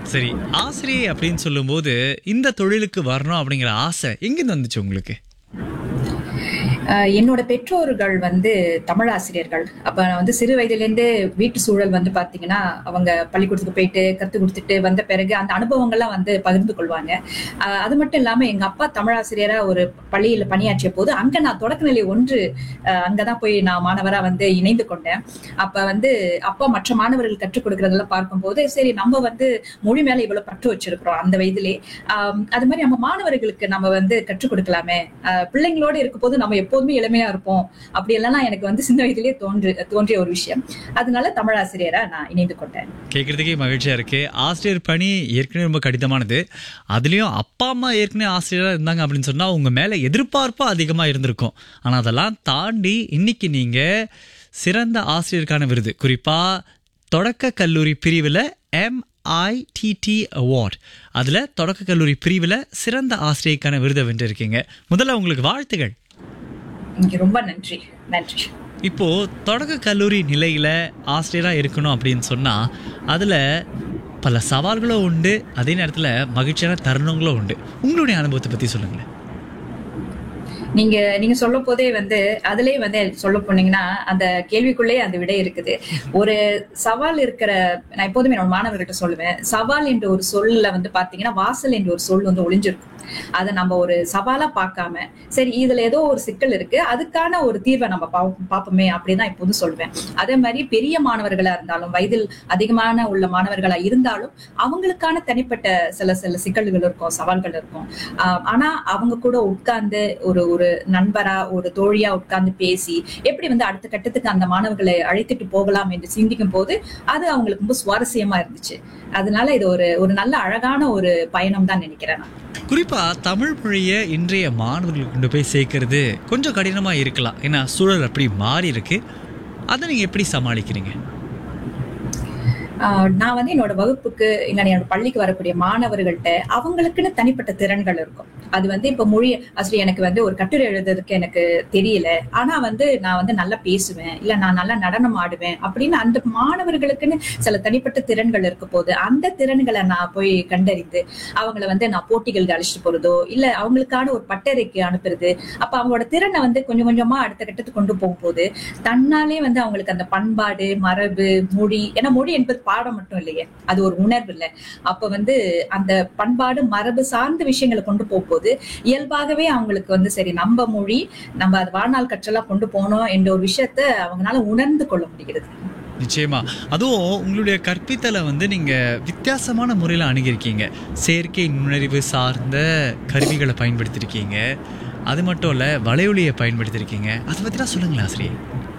சரி ஆசிரியை அப்படின்னு சொல்லும்போது இந்த தொழிலுக்கு வரணும் அப்படிங்கிற ஆசை எங்கிருந்து வந்துச்சு உங்களுக்கு ஆஹ் என்னோட பெற்றோர்கள் வந்து தமிழ் ஆசிரியர்கள் அப்ப நான் வந்து சிறு வயதிலேருந்தே வீட்டு சூழல் வந்து பாத்தீங்கன்னா அவங்க பள்ளிக்கூடத்துக்கு போயிட்டு கத்து கொடுத்துட்டு வந்த பிறகு அந்த அனுபவங்கள்லாம் வந்து பகிர்ந்து கொள்வாங்க ஆஹ் அது மட்டும் இல்லாம எங்க அப்பா தமிழ் ஆசிரியரா ஒரு பள்ளியில பணியாற்றிய போது அங்க நான் தொடக்கநிலை ஒன்று ஆஹ் அங்கதான் போய் நான் மாணவரா வந்து இணைந்து கொண்டேன் அப்ப வந்து அப்பா மற்ற மாணவர்கள் கற்றுக் கொடுக்கறதெல்லாம் பார்க்கும்போது சரி நம்ம வந்து மொழி மேல இவ்வளவு பற்று வச்சிருக்கிறோம் அந்த வயதிலே ஆஹ் அது மாதிரி நம்ம மாணவர்களுக்கு நம்ம வந்து கற்றுக் கொடுக்கலாமே ஆஹ் பிள்ளைங்களோட இருக்கும்போது நம்ம எப்போதுமே இளமையா இருப்போம் அப்படி எல்லாம் எனக்கு வந்து சின்ன வயதிலேயே தோன்று தோன்றிய ஒரு விஷயம் அதனால தமிழ் ஆசிரியரா நான் இணைந்து கொண்டேன் கேட்கறதுக்கே மகிழ்ச்சியா இருக்கு ஆசிரியர் பணி ஏற்கனவே ரொம்ப கடினமானது அதுலயும் அப்பா அம்மா ஏற்கனவே ஆசிரியரா இருந்தாங்க அப்படின்னு சொன்னா உங்க மேல எதிர்பார்ப்பு அதிகமா இருந்திருக்கும் ஆனா அதெல்லாம் தாண்டி இன்னைக்கு நீங்க சிறந்த ஆசிரியருக்கான விருது குறிப்பா தொடக்க கல்லூரி பிரிவுல எம்ஐடிடி அவார்ட் அதுல தொடக்க கல்லூரி பிரிவுல சிறந்த ஆசிரியருக்கான விருதை வென்றிருக்கீங்க முதல்ல உங்களுக்கு வாழ்த்துகள் இங்க ரொம்ப நன்றி நன்றி இப்போ தொடக்க கல்லூரி நிலையில ஆசிரியரா இருக்கணும் அப்படின்னு சொன்னா அதுல பல சவால்களும் உண்டு அதே நேரத்துல மகிழ்ச்சியான தருணங்களும் உண்டு உங்களுடைய அனுபவத்தை பத்தி சொல்லுங்களேன் நீங்க நீங்க சொல்ல போதே வந்து அதுலயே வந்து சொல்ல போனீங்கன்னா அந்த கேள்விக்குள்ளே அந்த விடை இருக்குது ஒரு சவால் இருக்கிற நான் எப்போதுமே என்னோட மாணவர்கிட்ட சொல்லுவேன் சவால் என்ற ஒரு சொல்ல வந்து பாத்தீங்கன்னா வாசல் என்ற ஒரு சொல் வந்து ஒளிஞ்சிருக்கும் அதை நம்ம ஒரு சவாலா பார்க்காம சரி இதுல ஏதோ ஒரு சிக்கல் இருக்கு அதுக்கான ஒரு தீர்வை நம்ம பாப்போம் பார்ப்போமே அப்படிதான் எப்போதும் சொல்வேன் அதே மாதிரி பெரிய மாணவர்களா இருந்தாலும் வயதில் அதிகமான உள்ள மாணவர்களா இருந்தாலும் அவங்களுக்கான தனிப்பட்ட சில சில சிக்கல்கள் இருக்கும் சவால்கள் இருக்கும் ஆஹ் ஆனா அவங்க கூட உட்கார்ந்து ஒரு ஒரு நண்பரா ஒரு தோழியா உட்கார்ந்து பேசி எப்படி வந்து அடுத்த கட்டத்துக்கு அந்த மாணவர்களை அழைத்துட்டு போகலாம் என்று சிந்திக்கும் போது அது அவங்களுக்கு ரொம்ப சுவாரஸ்யமா இருந்துச்சு அதனால இது ஒரு ஒரு நல்ல அழகான ஒரு பயணம் தான் நினைக்கிறேன் நான் குறிப்பா தமிழ் மொழியை இன்றைய மாணவர்களுக்கு கொண்டு போய் சேர்க்கறது கொஞ்சம் கடினமா இருக்கலாம் ஏன்னா சூழல் அப்படி மாறி இருக்கு அதை நீங்க எப்படி சமாளிக்கிறீங்க ஆஹ் நான் வந்து என்னோட வகுப்புக்கு இல்ல என்னோட பள்ளிக்கு வரக்கூடிய மாணவர்கள்ட்ட அவங்களுக்குன்னு தனிப்பட்ட திறன்கள் இருக்கும் அது வந்து இப்ப மொழி ஆசிரியர் எனக்கு வந்து ஒரு கட்டுரை எழுதுறதுக்கு எனக்கு தெரியல ஆனா வந்து நான் வந்து நல்லா பேசுவேன் இல்ல நான் நல்லா நடனம் ஆடுவேன் அப்படின்னு அந்த மாணவர்களுக்குன்னு சில தனிப்பட்ட திறன்கள் இருக்க போது அந்த திறன்களை நான் போய் கண்டறிந்து அவங்கள வந்து நான் போட்டிகளுக்கு அழைச்சிட்டு போறதோ இல்ல அவங்களுக்கான ஒரு பட்டறைக்கு அனுப்புறது அப்ப அவங்களோட திறனை வந்து கொஞ்சம் கொஞ்சமா அடுத்த கட்டத்துக்கு கொண்டு போகும்போது தன்னாலே வந்து அவங்களுக்கு அந்த பண்பாடு மரபு மொழி ஏன்னா மொழி என்பது பாடம் மட்டும் இல்லையே அது ஒரு உணர்வு இல்லை அப்ப வந்து அந்த பண்பாடு மரபு சார்ந்த விஷயங்களை கொண்டு போகும்போது இயல்பாகவே அவங்களுக்கு வந்து சரி நம்ம மொழி நம்ம அது வாழ்நாள் கற்றலா கொண்டு போனோம் என்ற ஒரு விஷயத்த அவங்களால உணர்ந்து கொள்ள முடிகிறது நிச்சயமா அதுவும் உங்களுடைய கற்பித்தலை வந்து நீங்க வித்தியாசமான முறையில் அணுகியிருக்கீங்க செயற்கை நுண்ணறிவு சார்ந்த கருவிகளை பயன்படுத்தியிருக்கீங்க அது மட்டும் இல்ல வலையொலியை பயன்படுத்தியிருக்கீங்க அதை பத்திலாம் சொல்லுங்களேன் ஆசிரியர்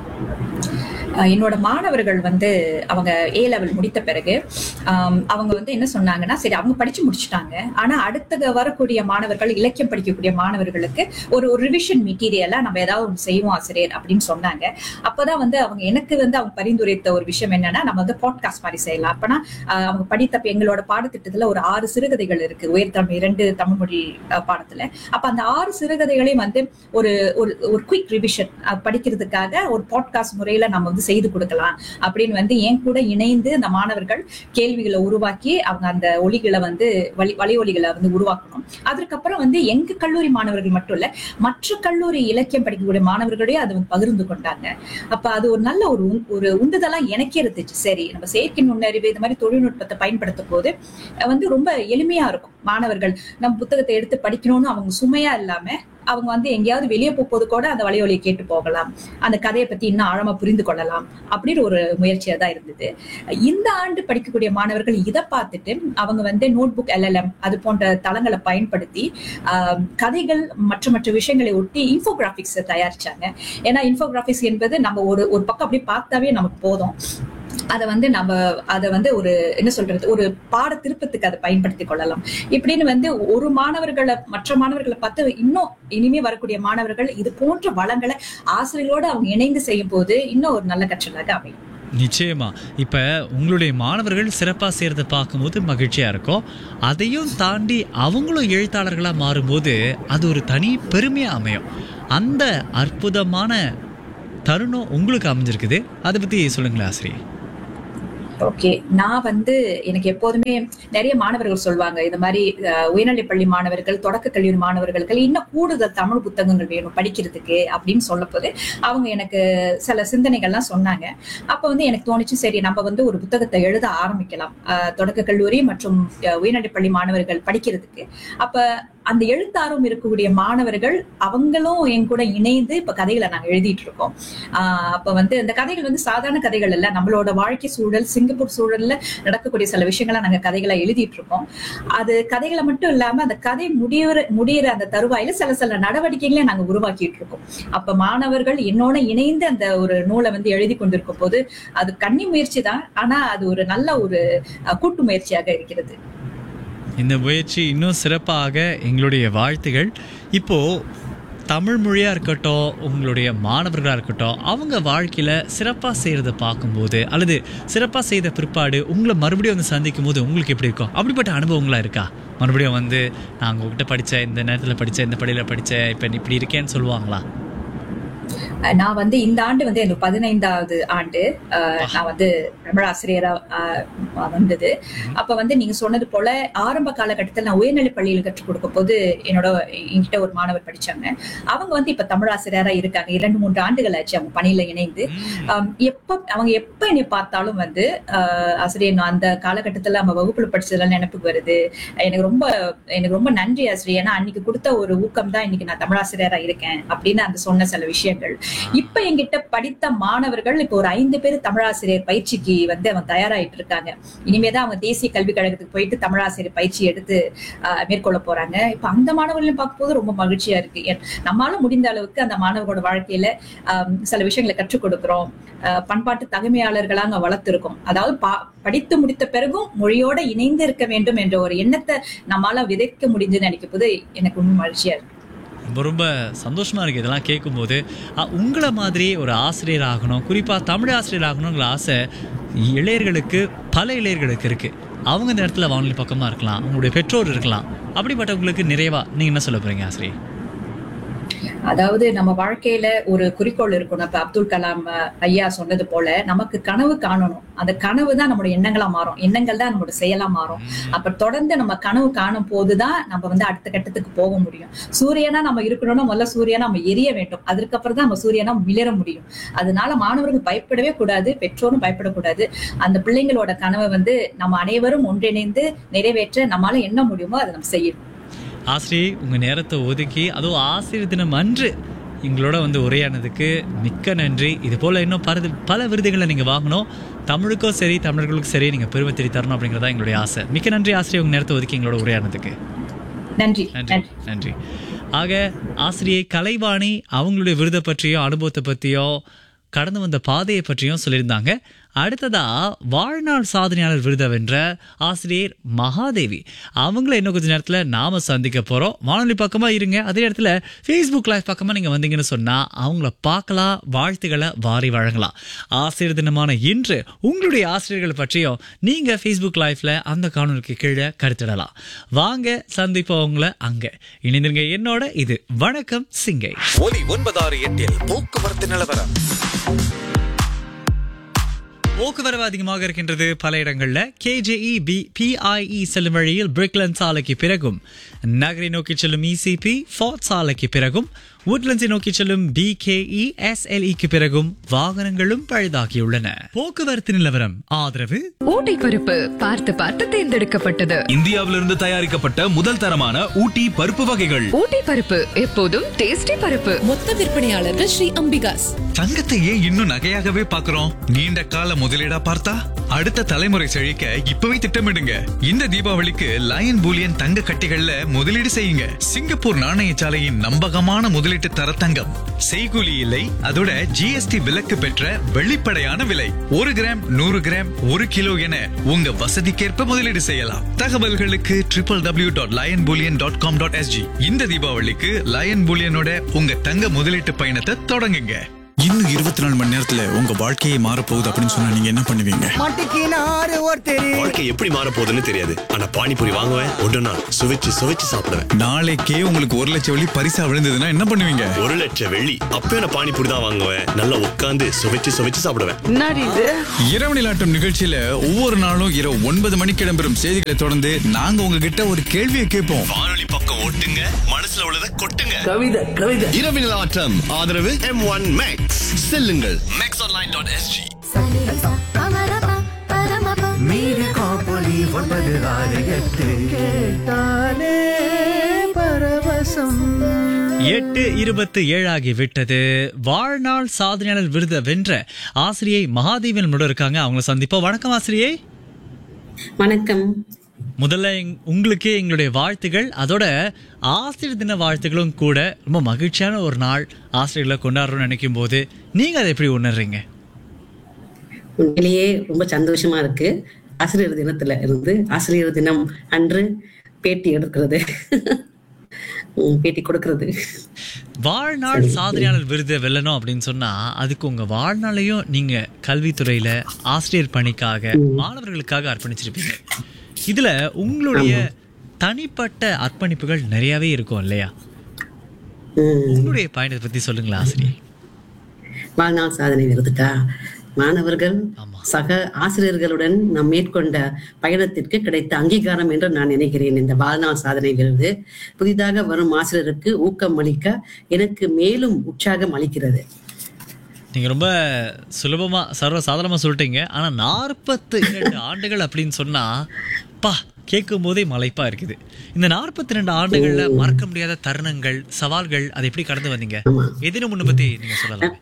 அஹ் என்னோட மாணவர்கள் வந்து அவங்க ஏ லெவல் முடித்த பிறகு ஆம், அவங்க வந்து என்ன சொன்னாங்கன்னா சரி அவங்க படிச்சு முடிச்சுட்டாங்க ஆனா அடுத்த வரக்கூடிய மாணவர்கள் இலக்கியம் படிக்கக்கூடிய மாணவர்களுக்கு ஒரு ஒரு ரிவிஷன் மெட்டீரியலா நம்ம ஏதாவது ஒன்று செய்வோம் ஆசிரியர் அப்படின்னு சொன்னாங்க அப்பதான் வந்து அவங்க எனக்கு வந்து அவங்க பரிந்துரைத்த ஒரு விஷயம் என்னன்னா நம்ம வந்து பாட்காஸ்ட் மாதிரி செய்யலாம் அப்பனா அஹ், அவங்க படித்த இப்ப எங்களோட பாடத்திட்டத்துல ஒரு ஆறு சிறுகதைகள் இருக்கு உயர்தமிழ் இரண்டு தமிழ் மொழி அஹ், பாடத்துல அப்ப அந்த ஆறு சிறுகதைகளையும் வந்து ஒரு ஒரு ஒரு குயிக் ரிவிஷன் படிக்கிறதுக்காக ஒரு பாட்காஸ்ட் முறையில நம்ம வந்து செய்து கொடுக்கலாம் அப்படின்னு வந்து என் கூட இணைந்து அந்த மாணவர்கள் கேள்விகளை உருவாக்கி அவங்க அந்த ஒலிகளை வந்து வழி வழி ஒலிகளை வந்து உருவாக்கணும் அதற்கப்புறம் வந்து எங்க கல்லூரி மாணவர்கள் மட்டும் இல்ல மற்ற கல்லூரி இலக்கியம் படிக்கக்கூடிய மாணவர்களே அதை வந்து பகிர்ந்து கொண்டாங்க அப்ப அது ஒரு நல்ல ஒரு உந்- ஒரு உந்துதலா எனக்கே இருந்துச்சு சரி நம்ம செயற்கை நுண்ணறிவு இந்த மாதிரி தொழில்நுட்பத்தை பயன்படுத்தும் போது அஹ் வந்து ரொம்ப எளிமையா இருக்கும் மாணவர்கள் நம்ம புத்தகத்தை எடுத்து படிக்கணும்னு அவங்க சுமையா இல்லாம அவங்க வந்து எங்கேயாவது வெளியே போகும்போது கூட அந்த வலையொலியை கேட்டு போகலாம் அந்த கதையை பத்தி இன்னும் ஆழமா புரிந்து கொள்ளலாம் அப்படின்னு ஒரு முயற்சியா தான் இருந்தது இந்த ஆண்டு படிக்கக்கூடிய மாணவர்கள் இதை பார்த்துட்டு அவங்க வந்து நோட் புக் எல்எல்எம் அது போன்ற தளங்களை பயன்படுத்தி ஆஹ், கதைகள் மற்ற மற்ற விஷயங்களை ஒட்டி இன்ஃபோகிராபிக்ஸ் தயாரிச்சாங்க ஏன்னா இன்ஃபோகிராபிக்ஸ் என்பது நம்ம ஒரு ஒரு பக்கம் அப்படியே பார்த்தாவே நமக்கு போதும் அதை வந்து நம்ம அதை வந்து ஒரு என்ன சொல்றது ஒரு பாட திருப்பத்துக்கு அதை பயன்படுத்திக் கொள்ளலாம் இப்படின்னு வந்து ஒரு மாணவர்களை மற்ற மாணவர்களை பார்த்து இன்னும் இனிமே வரக்கூடிய மாணவர்கள் இது போன்ற வளங்களை ஆசிரியர்களோடு அவங்க இணைந்து செய்யும் போது இன்னும் ஒரு நல்ல கற்றலாக அமையும் நிச்சயமா இப்ப உங்களுடைய மாணவர்கள் சிறப்பா செய்யறத பார்க்கும்போது மகிழ்ச்சியா இருக்கும் அதையும் தாண்டி அவங்களும் எழுத்தாளர்களா மாறும்போது அது ஒரு தனி பெருமையா அமையும் அந்த அற்புதமான தருணம் உங்களுக்கு அமைஞ்சிருக்குது அதை பத்தி சொல்லுங்களேன் ஆசிரியர் ஓகே நான் வந்து எனக்கு எப்போதுமே நிறைய மாணவர்கள் சொல்லுவாங்க இந்த மாதிரி அஹ், உயர்நிலைப் பள்ளி மாணவர்கள் தொடக்க கல்லூரி மாணவர்களுக்கு இன்னும் கூடுதல் தமிழ் புத்தகங்கள் வேணும் படிக்கிறதுக்கு அப்படின்னு சொல்லப்போது அவங்க எனக்கு சில சிந்தனைகள்லாம் சொன்னாங்க அப்ப வந்து எனக்கு தோணுச்சு சரி நம்ம வந்து ஒரு புத்தகத்தை எழுத ஆரம்பிக்கலாம் அஹ், தொடக்க கல்லூரி மற்றும் அஹ், உயர்நிலைப் பள்ளி மாணவர்கள் படிக்கிறதுக்கு அப்ப அந்த எழுத்தார்வம் இருக்கக்கூடிய மாணவர்கள் அவங்களும் என் கூட இணைந்து இப்ப கதைகளை நாங்க எழுதிட்டு இருக்கோம் ஆஹ் அப்ப வந்து இந்த கதைகள் வந்து சாதாரண கதைகள் இல்ல நம்மளோட வாழ்க்கை சூழல் சிங்கப்பூர் சூழல்ல நடக்கக்கூடிய சில விஷயங்களை நாங்க கதைகளை எழுதிட்டு இருக்கோம் அது கதைகளை மட்டும் இல்லாம அந்த கதை முடிகிற முடியிற அந்த தருவாயில சில சில நடவடிக்கைகளை நாங்க உருவாக்கிட்டு இருக்கோம் அப்ப மாணவர்கள் என்னோட இணைந்து அந்த ஒரு நூலை வந்து எழுதி கொண்டிருக்கும் போது அது கன்னி முயற்சி தான் ஆனா அது ஒரு நல்ல ஒரு அஹ், கூட்டு முயற்சியாக இருக்கிறது இந்த முயற்சி இன்னும் சிறப்பாக எங்களுடைய வாழ்த்துகள் இப்போ தமிழ் மொழியா இருக்கட்டும் உங்களுடைய மாணவர்களாக இருக்கட்டும் அவங்க வாழ்க்கையில சிறப்பாக செய்யறத பார்க்கும்போது அல்லது சிறப்பாக செய்த பிற்பாடு உங்களை மறுபடியும் வந்து சந்திக்கும் போது உங்களுக்கு எப்படி இருக்கும் அப்படிப்பட்ட அனுபவங்களா இருக்கா மறுபடியும் வந்து நான் உங்ககிட்ட படித்தேன் இந்த நேரத்தில் படித்தேன் இந்த பள்ளியில் படித்தேன் இப்போ இப்படி இருக்கேன்னு சொல்லுவாங்களா அஹ் நான் வந்து இந்த ஆண்டு வந்து எனக்கு பதினைந்தாவது ஆண்டு அஹ், நான் வந்து தமிழ் ஆசிரியரா அஹ், வந்தது அப்ப வந்து நீங்க சொன்னது போல ஆரம்ப காலகட்டத்தில் நான் உயர்நிலைப் பள்ளியில் கற்றுக் கொடுக்கும் போது என்னோட என்கிட்ட ஒரு மாணவர் படிச்சாங்க அவங்க வந்து இப்ப தமிழ் ஆசிரியரா இருக்காங்க இரண்டு மூன்று ஆண்டுகள் ஆச்சு அவங்க பணியில இணைந்து ஆம், எப்ப அவங்க எப்ப என்னை பார்த்தாலும் வந்து ஆஹ், ஆசிரியர் நான் அந்த காலகட்டத்துல நம்ம வகுப்புல படிச்சதெல்லாம் நினைப்புக்கு வருது எனக்கு ரொம்ப எனக்கு ரொம்ப நன்றி ஆசிரியர் ஏன்னா அன்னைக்கு கொடுத்த ஒரு ஊக்கம் தான் இன்னைக்கு நான் தமிழாசிரியரா இருக்கேன் அப்படின்னு அந்த சொன்ன சில விஷயங்கள் இப்ப என்கிட்ட படித்த மாணவர்கள் இப்ப ஒரு ஐந்து பேர் தமிழாசிரியர் பயிற்சிக்கு வந்து அவங்க தயாராயிட்டு இருக்காங்க இனிமேதான் அவங்க தேசிய கல்விக் கழகத்துக்கு போயிட்டு தமிழாசிரியர் பயிற்சி எடுத்து ஆஹ், மேற்கொள்ள போறாங்க இப்ப அந்த மாணவர்களையும் பார்க்கும்போது ரொம்ப மகிழ்ச்சியா இருக்கு என்- நம்மால முடிந்த அளவுக்கு அந்த மாணவர்களோட வாழ்க்கையில ஆம், சில விஷயங்களை கற்றுக் கொடுக்கிறோம் அஹ், பண்பாட்டு தகமையாளர்களா அங்க வளர்த்திருக்கோம் அதாவது பா- படித்து முடித்த பிறகும் மொழியோட இணைந்து இருக்க வேண்டும் என்ற ஒரு எண்ணத்தை நம்மால விதைக்க முடிஞ்சுன்னு நினைக்கும் போது எனக்கு உண்மை மகிழ்ச்சியா இருக்கு ரொம்ப ரொம்ப சந்தோஷமா இருக்கு இதெல்லாம் கேட்கும்போது அ, உங்களை மாதிரி ஒரு ஆசிரியர் ஆகணும் குறிப்பா தமிழ் ஆசிரியர் ஆகணுங்கிற ஆசை இளையர்களுக்கு பல இளையர்களுக்கு இருக்கு அவங்க இந்த இடத்துல வானொலி பக்கமா இருக்கலாம் உங்களுடைய பெற்றோர் இருக்கலாம் அப்படிப்பட்டவங்களுக்கு நிறைவா நீங்க என்ன சொல்ல போறீங்க ஆசிரியர் அதாவது நம்ம வாழ்க்கையில ஒரு குறிக்கோள் இருக்கணும் இப்ப அப்துல் கலாம் அஹ், ஐயா சொன்னது போல நமக்கு கனவு காணணும் அந்த கனவு தான் நம்மளோட எண்ணங்களா மாறும் எண்ணங்கள் தான் நம்மளோட செயலா மாறும் அப்ப தொடர்ந்து நம்ம கனவு காணும் போதுதான் நம்ம வந்து அடுத்த கட்டத்துக்கு போக முடியும் சூரியனா நம்ம இருக்கணும்னா முதல்ல சூரியனா நம்ம எரிய வேண்டும் அதுக்கப்புறம் தான் நம்ம சூரியனா மிளற முடியும் அதனால மாணவர்கள் பயப்படவே கூடாது பெற்றோரும் பயப்படக்கூடாது அந்த பிள்ளைங்களோட கனவை வந்து நம்ம அனைவரும் ஒன்றிணைந்து நிறைவேற்ற நம்மால என்ன முடியுமோ அதை நம்ம செய்யணும் ஆசிரியர் உங்க நேரத்தை ஒதுக்கி அதுவும் ஆசிரியர் தினம் அன்று எங்களோட வந்து உரையானதுக்கு மிக்க நன்றி இது போல இன்னும் பல பல விருதுகளை நீங்க வாங்கணும் தமிழுக்கும் சரி தமிழர்களுக்கும் சரி நீங்க பெருமை தேடி தரணும் அப்படிங்கிறதா எங்களுடைய ஆசை மிக்க நன்றி ஆசிரியர் உங்க நேரத்தை ஒதுக்கி எங்களோட உரையானதுக்கு நன்றி நன்றி நன்றி நன்றி ஆக ஆசிரியை கலைவாணி அவங்களுடைய விருதை பற்றியும் அனுபவத்தை பற்றியும் கடந்து வந்த பாதையை பற்றியும் சொல்லியிருந்தாங்க அடுத்ததா வாழ்நாள் சாதனையாளர் விருதை வென்ற ஆசிரியர் மகாதேவி அவங்கள இன்னும் கொஞ்ச நேரத்தில் நாம சந்திக்க போறோம் வானொலி பக்கமா இருங்க அதே இடத்துல ஃபேஸ்புக் லைவ் பக்கமா நீங்க வந்தீங்கன்னு சொன்னா அவங்கள பார்க்கலாம் வாழ்த்துக்களை வாரி வழங்கலாம் ஆசிரியர் தினமான இன்று உங்களுடைய ஆசிரியர்கள் பற்றியும் நீங்க ஃபேஸ்புக் லைவ்ல அந்த காணொலிக்கு கீழே கருத்திடலாம் வாங்க சந்திப்போம் உங்களை அங்க இணைந்திருங்க என்னோட இது வணக்கம் சிங்கை ஒலி ஒன்பதாறு எட்டில் போக்குவரத்து நிலவரம் போக்குவரவு அதிகமாக இருக்கின்றது பல இடங்கள்ல கேஜேஇ பி பிஐஇ செல்லும் வழியில் பிரிக்லன் சாலைக்கு பிறகும் நகரை நோக்கி செல்லும் இசிபி ஃபார்ட் சாலைக்கு பிறகும் உட்லண்ட்ஸை நோக்கி செல்லும் பிகேஇ எஸ்எல்இக்கு பிறகும் வாகனங்களும் பழுதாகியுள்ளன போக்குவரத்து நிலவரம் ஆதரவு ஊட்டி பருப்பு பார்த்து பார்த்து தேர்ந்தெடுக்கப்பட்டது இந்தியாவிலிருந்து தயாரிக்கப்பட்ட முதல் தரமான ஊட்டி பருப்பு வகைகள் ஊட்டி பருப்பு எப்போதும் டேஸ்டி பருப்பு மொத்த விற்பனையாளர்கள் ஸ்ரீ அம்பிகாஸ் தங்கத்தை ஏன் இன்னும் நகையாகவே பார்க்கிறோம் நீண்ட கால முதலீடா பார்த்தா அடுத்த தலைமுறை செழிக்க இப்பவே திட்டமிடுங்க இந்த தீபாவளிக்கு லயன் பூலியன் தங்க கட்டிகள்ல முதலீடு செய்யுங்க சிங்கப்பூர் நாணயசாலையின் நம்பகமான முதலீட்டு தர தங்கம் செய்கூலி இல்லை அதோட ஜிஎஸ்டி விலக்கு பெற்ற வெளிப்படையான விலை ஒரு கிராம் நூறு கிராம் ஒரு கிலோ என உங்க வசதிக்கேற்ப முதலீடு செய்யலாம் தகவல்களுக்கு triple W dot Lion Bullion dot com dot SG இந்த தீபாவளிக்கு லயன் பூலியனோட உங்க தங்க முதலீட்டு பயணத்தை தொடங்குங்க இன்னும் இருபத்தி நாலு மணி நேரத்துல உங்க வாழ்க்கையே மாறப்போகுது அப்படின்னு சொன்னா நீங்க என்ன பண்ணுவீங்க மாட்டிக்கினாரு ஒருத்தர் வாழ்க்கை எப்படி மாற போகுதுன்னு தெரியாது ஆனா பானிபூரி வாங்குவேன் ஒன்றுனா சுவைச்சு சுவைச்சு சாப்பிடுவேன் நாளைக்கே உங்களுக்கு ஒரு லட்சம் வெள்ளி பரிசா விழுந்ததுன்னா என்ன பண்ணுவீங்க ஒரு லட்சம் வெள்ளி அப்பயும் நான் பானிபூரி தான் வாங்குவேன் நல்லா உட்காந்து சுவைச்சு சுவைச்சு சாப்பிடுவேன் இரவு நிலாட்டம் நிகழ்ச்சியில ஒவ்வொரு நாளும் இரவு ஒன்பது மணிக்கு இடம்பெறும் செய்திகளை தொடர்ந்து நாங்க உங்ககிட்ட ஒரு கேள்வியை கேட்போம் வானொலி பக்கம் ஓட்டுங்க மனசுல உள்ளதை கொட்டுங்க கவிதை கவிதை இரவு நிலாட்டம் ஆதரவு எம் ஒன் மேக்ஸ் செல்லுங்கள் மேக்ஸ் ஆன்லைன் டாட் எஸ்ஜி மீது காப்பொலி ஒன்பது ஆறு எட்டு கேட்டாலே பரவசம் எட்டு இருபத்து ஏழாகி விட்டது வாழ்நாள் சாதனையாளர் விருதை வென்ற ஆசிரியை மகாதேவன் முட இருக்காங்க அவங்கள சந்திப்போம் வணக்கம் ஆசிரியை வணக்கம் முதல்ல எங்- உங்களுக்கே எங்களுடைய வாழ்த்துகள் அதோட ஆசிரியர் தின வாழ்த்துக்களும் கூட ரொம்ப மகிழ்ச்சியான ஒரு நாள் ஆசிரியர்களை கொண்டாடுறோம்னு நினைக்கும் போது நீங்க அதை எப்படி உணர்றீங்க உண்மையிலேயே ரொம்ப சந்தோஷமா இருக்கு ஆசிரியர் தினத்துல இருந்து ஆசிரியர் தினம் அன்று பேட்டி எடுக்கிறது உம், பேட்டி கொடுக்கிறது வாழ்நாள் சாதனையாளர் விருதை வெல்லணும் அப்படின்னு சொன்னா அதுக்கு உங்க வாழ்நாளையும் நீங்க கல்வித்துறையில ஆசிரியர் பணிக்காக மாணவர்களுக்காக அர்ப்பணிச்சிருப்பீங்க இதுல உங்களுடைய தனிப்பட்ட அர்ப்பணிப்புகள் நிறையவே இருக்கும் இல்லையா உம், உங்களுடைய பயணத்தை பத்தி சொல்லுங்களா ஆசிரியர் வாழ்நாள் சாதனை விருதுக்கா மாணவர்கள் ஆமா. சக ஆசிரியர்களுடன் நாம் மேற்கொண்ட பயணத்திற்கு கிடைத்த அங்கீகாரம் என்று நான் நினைக்கிறேன் இந்த வாழ்நாள் சாதனை விருது புதிதாக வரும் ஆசிரியருக்கு ஊக்கம் அளிக்க எனக்கு மேலும் உற்சாகம் அளிக்கிறது நீங்க ரொம்ப சுலபமா சர்வ சாதாரணமா சொல்லிட்டீங்க ஆனா நாற்பத்தி இரண்டு ஆண்டுகள் அப்படின்னு சொன்னா பா கேட்கும் போதே மலைப்பா இருக்குது இந்த நாற்பத்தி ரெண்டு ஆண்டுகள்ல மறக்க முடியாத தருணங்கள் சவால்கள் அதை எப்படி கடந்து வந்தீங்க ஆமா. எதினும் முன்ன பத்தி நீங்க சொல்லலாம்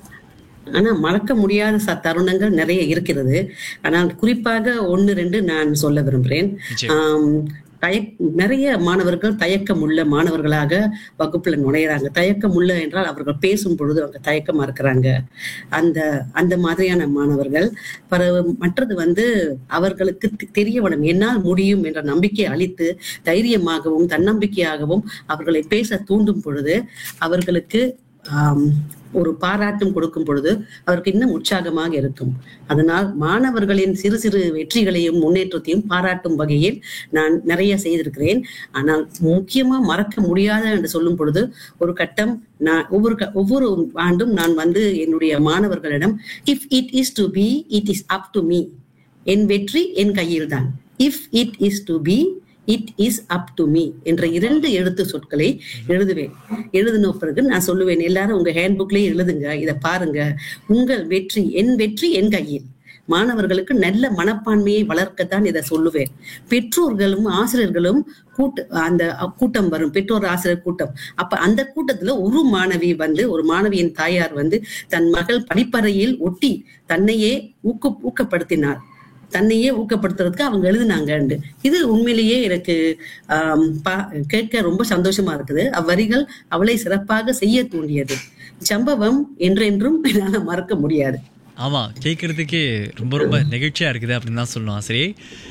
ஆனா மறக்க முடியாத ச தருணங்கள் நிறைய இருக்கிறது ஆனால் குறிப்பாக ஒன்று ரெண்டு நான் சொல்ல விரும்புகிறேன் நிச்சயம். ஆம், தயக் நிறைய மாணவர்கள் தயக்கம் உள்ள மாணவர்களாக வகுப்புல நுழையிறாங்க தயக்கம் உள்ள என்றால் அவர்கள் பேசும் பொழுது அவங்க தயக்கமா இருக்கிறாங்க அந்த அந்த மாதிரியான மாணவர்கள் பிற மற்றது வந்து அவர்களுக்கு தெ- தெரிய வேணும் என்னால் முடியும் என்ற நம்பிக்கை அளித்து தைரியமாகவும் தன்னம்பிக்கையாகவும் அவர்களை பேச தூண்டும் பொழுது அவர்களுக்கு ஆம், ஒரு பாராட்டும் கொடுக்கும் பொழுது அவருக்கு இன்னும் உற்சாகமாக இருக்கும் அதனால் மாணவர்களின் சிறு சிறு வெற்றிகளையும் முன்னேற்றத்தையும் பாராட்டும் வகையில் நான் நிறைய செய்திருக்கிறேன் ஆனால் முக்கியமா மறக்க முடியாத என்று சொல்லும் பொழுது ஒரு கட்டம் நான் ஒவ்வொரு க- ஒவ்வொரு ஆண்டும் நான் வந்து என்னுடைய மாணவர்களிடம் if it is to be it is up to me என் வெற்றி என் கையில் தான் if it is to be it is up to me என்ற இரண்டு எழுத்து சொற்களை எழுதுவேன் எழுதின பிறகு நான் சொல்லுவேன் எல்லாரும் உங்க ஹேண்ட்புக்லயே எழுதுங்க இதை பாருங்க உங்கள் வெற்றி என் வெற்றி என் கையில் மாணவர்களுக்கு நல்ல மனப்பான்மையை வளர்க்கத்தான் இதை சொல்லுவேன் பெற்றோர்களும் ஆசிரியர்களும் கூட்ட அந்த கூட்டம் வரும் பெற்றோர் ஆசிரியர் கூட்டம் அப்ப அந்த கூட்டத்துல ஒரு மாணவி வந்து ஒரு மாணவியின் தாயார் வந்து தன் மகள் படிப்பறையில் ஒட்டி தன்னையே ஊக்க ஊக்கப்படுத்தினார் தன்னையே ஊக்கப்படுத்துறதுக்கு அவங்க எழுதினாங்க இது உண்மையிலேயே எனக்கு ஆம், பா- கேட்க ரொம்ப சந்தோஷமா இருக்குது அவ்வரிகள் அவளை சிறப்பாக செய்ய தூண்டியது சம்பவம் என்றென்றும் என்னால மறக்க முடியாது ஆமா கேட்கறதுக்கே ரொம்ப ரொம்ப நெகிழ்ச்சியா இருக்குது அப்படின்னு தான் சொல்லணும் ஆசிரியை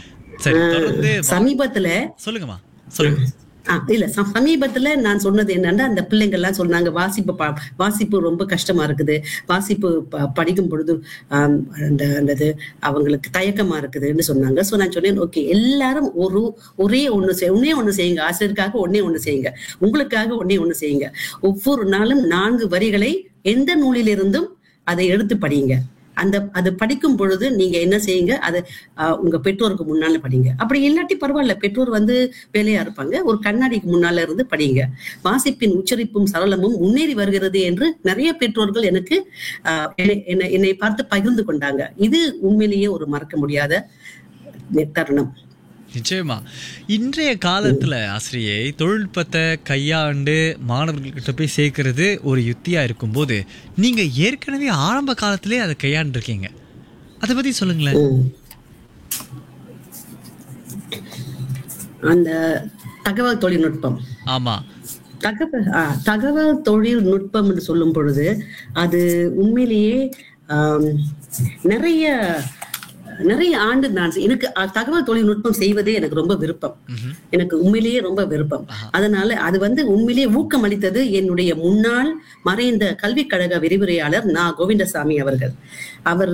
சரி தொடர்ந்து வா- சமீபத்துல சொல்லுங்கம்மா சொல்லுங்க ஆ, இல்ல ச- சமீபத்துல நான் சொன்னது என்னன்னா அந்த பிள்ளைங்க எல்லாம் சொன்னாங்க வாசிப்பு ப- வாசிப்பு ரொம்ப கஷ்டமா இருக்குது வாசிப்பு ப- படிக்கும் பொழுது ஆம், அந்த அந்த அவங்களுக்கு தயக்கமா இருக்குதுன்னு சொன்னாங்க சோ நான் சொன்னேன் ஓகே எல்லாரும் ஒரு ஒரே ஒண்ணு செய் ஒன்னே ஒண்ணு செய்யுங்க ஆசிரியருக்காக ஒன்னே ஒண்ணு செய்யுங்க உங்களுக்காக ஒன்னே ஒண்ணு செய்யுங்க ஒவ்வொரு நாளும் நான்கு வரிகளை எந்த நூலிலிருந்தும் அதை எடுத்து படிங்க அந்த அது படிக்கும் பொழுது நீங்க என்ன செய்யுங்க அது ஆஹ், உங்க பெற்றோருக்கு முன்னால படிங்க அப்படி இல்லாட்டி பரவாயில்ல பெற்றோர் வந்து வேலையா இருப்பாங்க ஒரு கண்ணாடிக்கு முன்னால இருந்து படிங்க வாசிப்பின் உச்சரிப்பும் சரளமும் முன்னேறி வருகிறது என்று நிறைய பெற்றோர்கள் எனக்கு ஆஹ், என்னை- என்னை என்னை பார்த்து பகிர்ந்து கொண்டாங்க இது உண்மையிலேயே ஒரு மறக்க முடியாத நி- தருணம் நிச்சயமா இன்றைய காலத்துல ஆசிரியை தொழில்நுட்பத்தை கையாண்டு மாணவர்கள்கிட்ட போய் சேர்க்கறது ஒரு யுத்தியா இருக்கும்போது நீங்க ஏற்கனவே ஆரம்ப காலத்திலே அதை கையாண்டு இருக்கீங்க அதை பத்தி சொல்லுங்களேன் உம். அந்த தகவல் தொழில்நுட்பம் ஆமா தகவல் ஆ, தகவல் தொழில்நுட்பம் என்று சொல்லும் பொழுது அது உண்மையிலேயே ஆம், நிறைய நிறைய ஆண்டு நான் செய்- எனக்கு அஹ், தகவல் தொழில்நுட்பம் செய்வதே எனக்கு ரொம்ப விருப்பம் எனக்கு உண்மையிலேயே ரொம்ப விருப்பம் அதனால அது வந்து உண்மையிலேயே ஊக்கம் அளித்தது என்னுடைய முன்னாள் மறைந்த கல்விக் கழக விரிவுரையாளர் நா கோவிந்தசாமி அவர்கள் அவர்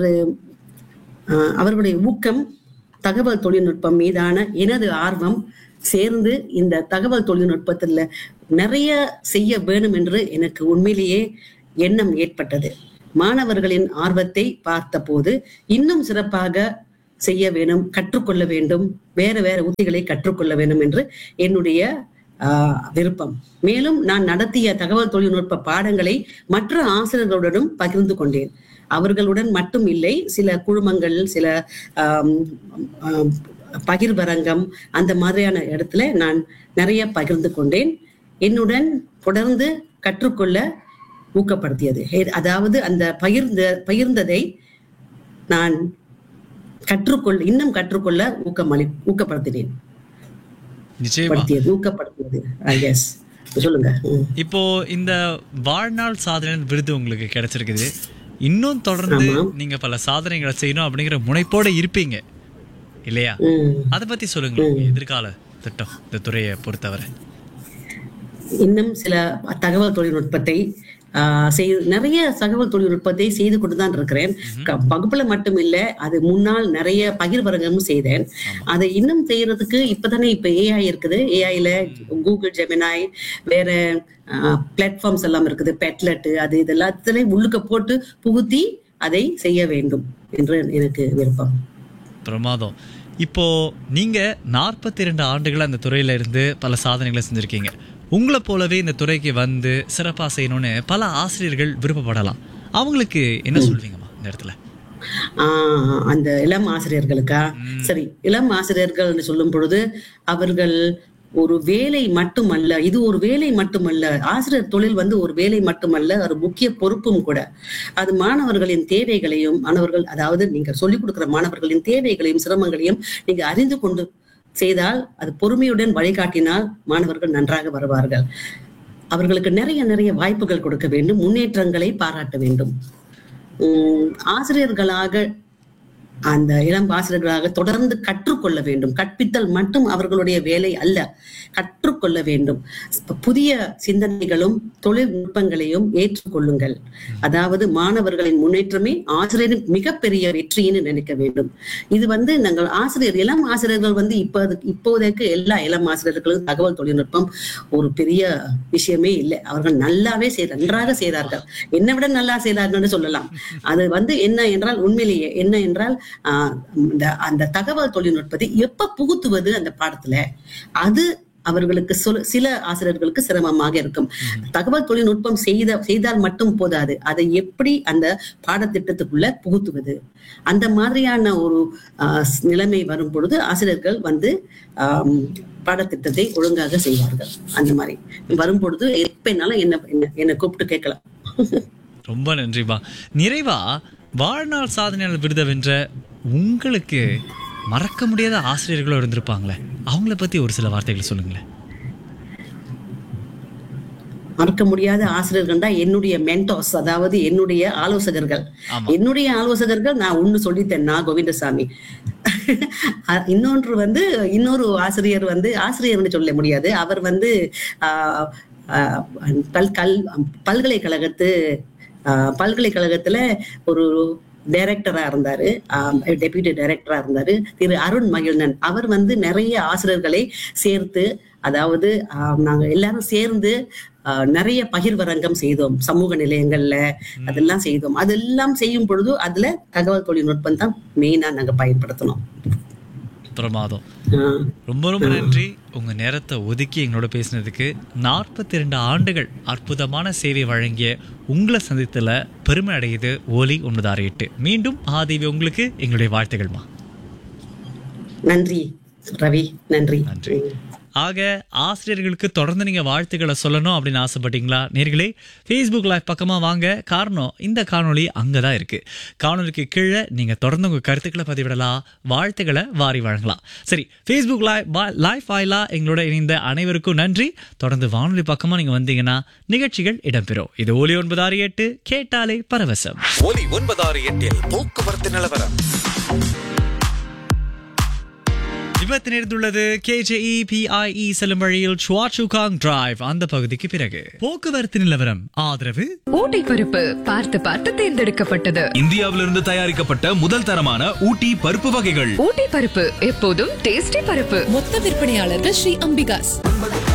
அஹ், அவர்களுடைய ஊக்கம் தகவல் தொழில்நுட்பம் மீதான எனது ஆர்வம் சேர்ந்து இந்த தகவல் தொழில்நுட்பத்துல நிறைய செய்ய வேணும் என்று எனக்கு உண்மையிலேயே எண்ணம் ஏற்பட்டது மாணவர்களின் ஆர்வத்தை பார்த்தபோது இன்னும் சிறப்பாக செய்ய வேண்டும் கற்றுக்கொள்ள வேண்டும் வேற வேற உத்திகளை கற்றுக்கொள்ள வேண்டும் என்று என்னுடைய ஆஹ், விருப்பம் மேலும் நான் நடத்திய தகவல் தொழில்நுட்ப பாடங்களை மற்ற ஆசிரியர்களுடனும் பகிர்ந்து கொண்டேன் அவர்களுடன் மட்டும் இல்லை சில குழுமங்கள் சில ஆம், ஆம், பகிர்வரங்கம் அந்த மாதிரியான இடத்துல நான் நிறைய பகிர்ந்து கொண்டேன் என்னுடன் தொடர்ந்து கற்றுக்கொள்ள ஊக்கப்படுத்தியது எ- அதாவது அந்த பகிர்ந்த பகிர்ந்ததை நான் கற்றுக்கொள்ள இன்னும் கற்றுக்கொள்ள ஊக்கமளி ஊக்கப்படுத்தினேன் நிச்சயமா படுத்தியது ஊக்கப்படுத்தியது எஸ் சொல்லுங்க ம். இப்போ இந்த வாழ்நாள் சாதனை விருது உங்களுக்கு கிடைச்சிருக்குது இன்னும் தொடர்ந்து ஆமா. நீங்க பல சாதனைகளை செய்யணும் அப்படிங்கிற முனைப்போட இருப்பீங்க இல்லையா ம். அத பத்தி சொல்லுங்க எதிர்கால திட்டம் இந்த துறையை பொறுத்தவரை இன்னும் சில தகவல் தொழில்நுட்பத்தை ஆஹ், செய் நிறைய தகவல் தொழில்நுட்பத்தை செய்து கொண்டு தான் இருக்கிறேன் க- வகுப்புல மட்டும் இல்ல அது முன்னால் நிறைய பகிர்வரங்கமும் செய்தேன் அதை இன்னும் செய்யறதுக்கு இப்பதானே இப்ப ஏஐ இருக்குது ஏஐல கூகுள் ஜெமினாய் வேற பிளாட்ஃபார்ம்ஸ் எல்லாம் இருக்குது பெட்லெட் அது இது எல்லாத்துலயும் உள்ளுக்க போட்டு புகுத்தி அதை செய்ய வேண்டும் என்று எனக்கு விருப்பம் பிரமாதம் இப்போ நீங்க நாற்பத்தி ரெண்டு ஆண்டுகள் அந்த துறையில இருந்து பல சாதனைகளை செஞ்சிருக்கீங்க உங்களை போலவே இந்த துறைக்கு வந்து சிறப்பா செய்யணும்னு பல ஆசிரியர்கள் விருப்பப்படலாம் அவங்களுக்கு என்ன சொல்வீங்கம்மா இந்த இடத்துல ஆஹ் அந்த இளம் ஆசிரியர்களுக்கா சரி இளம் ஆசிரியர்கள் சொல்லும் பொழுது அவர்கள் ஒரு வேலை மட்டுமல்ல இது ஒரு வேலை மட்டுமல்ல ஆசிரியர் தொழில் வந்து ஒரு வேலை மட்டுமல்ல ஒரு முக்கிய பொறுப்பும் கூட அது மாணவர்களின் தேவைகளையும் மாணவர்கள் அதாவது நீங்க சொல்லிக் கொடுக்கிற மாணவர்களின் தேவைகளையும் சிரமங்களையும் நீங்க அறிந்து கொண்டு செய்தால் அது பொறுமையுடன் வழிகாட்டினால் மாணவர்கள் நன்றாக வருவார்கள் அவர்களுக்கு நிறைய நிறைய வாய்ப்புகள் கொடுக்க வேண்டும் முன்னேற்றங்களை பாராட்ட வேண்டும் உம் ஆசிரியர்களாக அந்த இளம் ஆசிரியர்களாக தொடர்ந்து கற்றுக்கொள்ள வேண்டும் கற்பித்தல் மட்டும் அவர்களுடைய வேலை அல்ல கற்றுக்கொள்ள வேண்டும் இப்ப புதிய சிந்தனைகளும் தொழில்நுட்பங்களையும் ஏற்றுக்கொள்ளுங்கள் அதாவது மாணவர்களின் முன்னேற்றமே ஆசிரியரின் மிகப்பெரிய வெற்றின்னு நினைக்க வேண்டும் இது வந்து நாங்கள் ஆசிரியர் இளம் ஆசிரியர்கள் வந்து இப்ப இப்போதைக்கு எல்லா இளம் ஆசிரியர்களும் தகவல் தொழில்நுட்பம் ஒரு பெரிய விஷயமே இல்லை அவர்கள் நல்லாவே செய்ய நன்றாக செய்தார்கள் என்னை விட நல்லா செய்தார்கள்னு சொல்லலாம் அது வந்து என்ன என்றால் உண்மையிலேயே என்ன என்றால் ஆஹ் இந்த அந்த தகவல் தொழில்நுட்பத்தை எப்ப புகுத்துவது அந்த பாடத்துல அது அவர்களுக்கு சொல் சில ஆசிரியர்களுக்கு சிரமமாக இருக்கும் தகவல் தொழில்நுட்பம் செய்த செய்தால் மட்டும் போதாது அதை எப்படி அந்த பாடத்திட்டத்துக்குள்ள புகுத்துவது அந்த மாதிரியான ஒரு ஆஹ் நிலைமை வரும் பொழுது ஆசிரியர்கள் வந்து ஆம், பாடத்திட்டத்தை ஒழுங்காக செய்வார்கள் அந்த மாதிரி வரும் பொழுது எப்பனாலும் என்ன என்ன- என்னை கூப்பிட்டு கேட்கலாம் ரொம்ப நன்றிமா நிறைவா வாழ்நாள் சாதனையாளர் விருதை வென்ற உங்களுக்கு மறக்க முடியாத ஆசிரியர்களும் இருந்திருப்பாங்களே அவங்கள பத்தி ஒரு சில வார்த்தைகள் சொல்லுங்களேன் மறக்க முடியாத ஆசிரியர்கள் தான் என்னுடைய மென்டாஸ் அதாவது என்னுடைய ஆலோசகர்கள் என்னுடைய ஆலோசகர்கள் நான் ஒண்ணு சொல்லித்தேன் நான் கோவிந்தசாமி அஹ் இன்னொன்று வந்து இன்னொரு ஆசிரியர் வந்து ஆசிரியர்னு சொல்ல முடியாது அவர் வந்து ஆஹ், ஆஹ், பல் கல் பல்கலைக்கழகத்து ஆஹ், பல்கலைக்கழகத்துல ஒரு டைரக்டரா இருந்தாரு டெபியூட்டி டைரக்டரா இருந்தாரு திரு அருண் மகிழ்நன் அவர் வந்து நிறைய ஆசிரியர்களை சேர்த்து அதாவது ஆஹ், நாங்க எல்லாரும் சேர்ந்து ஆஹ், நிறைய பகிர்வரங்கம் செய்தோம் சமூக நிலையங்கள்ல அதெல்லாம் செய்தோம் அதெல்லாம் செய்யும் பொழுது அதுல தகவல் தொழில்நுட்பம் தான் மெயினா நாங்க பயன்படுத்தணும் பிரமாதம் ஆஹ். ரொம்ப ரொம்ப நன்றி உங்க நேரத்தை ஒதுக்கி எங்களோட பேசினதுக்கு நாற்பத்தி ரெண்டு ஆண்டுகள் அற்புதமான சேவை வழங்கிய உங்களை சந்தித்துல பெருமை அடையுது ஒலி ஒன்பதாறு எட்டு மீண்டும் ஆதேவி உங்களுக்கு எங்களுடைய வாழ்த்துக்கள்மா நன்றி ரவி நன்றி நன்றி ஆக ஆசிரியர்களுக்கு தொடர்ந்து நீங்க வாழ்த்துக்களை சொல்லணும் அப்படின்னு ஆசைப்பட்டீங்களா நேர்களே ஃபேஸ்புக் லைவ் பக்கமா வாங்க காரணம் இந்த காணொளி அங்கதான் இருக்கு காணொளிக்கு கீழே நீங்க தொடர்ந்து உங்க கருத்துக்களை பதிவிடலாம் வாழ்த்துக்களை வாரி வழங்கலாம் சரி ஃபேஸ்புக் லைவ் லைவ் வாயிலா எங்களோட இணைந்த அனைவருக்கும் நன்றி தொடர்ந்து வானொலி பக்கமா நீங்க வந்தீங்கன்னா நிகழ்ச்சிகள் இடம்பெறும் இது ஒலி ஒன்பது ஆறு எட்டு கேட்டாலே பரவசம் ஒலி ஒன்பதாறு எட்டில் போக்குவரத்து நிலவரம் விபத்து நேர்ந்துள்ளது கேஜேஇ பிஐஇ செல்லும் வழியில் சுவாச்சுகாங் டிரைவ் அந்த பகுதிக்கு பிறகு போக்குவரத்து நிலவரம் ஆதரவு ஊட்டி பருப்பு பார்த்து பார்த்து தேர்ந்தெடுக்கப்பட்டது இந்தியாவிலிருந்து தயாரிக்கப்பட்ட முதல் தரமான ஊட்டி பருப்பு வகைகள் ஊட்டி பருப்பு எப்போதும் டேஸ்டி பருப்பு மொத்த விற்பனையாளர்கள் ஸ்ரீ அம்பிகாஸ்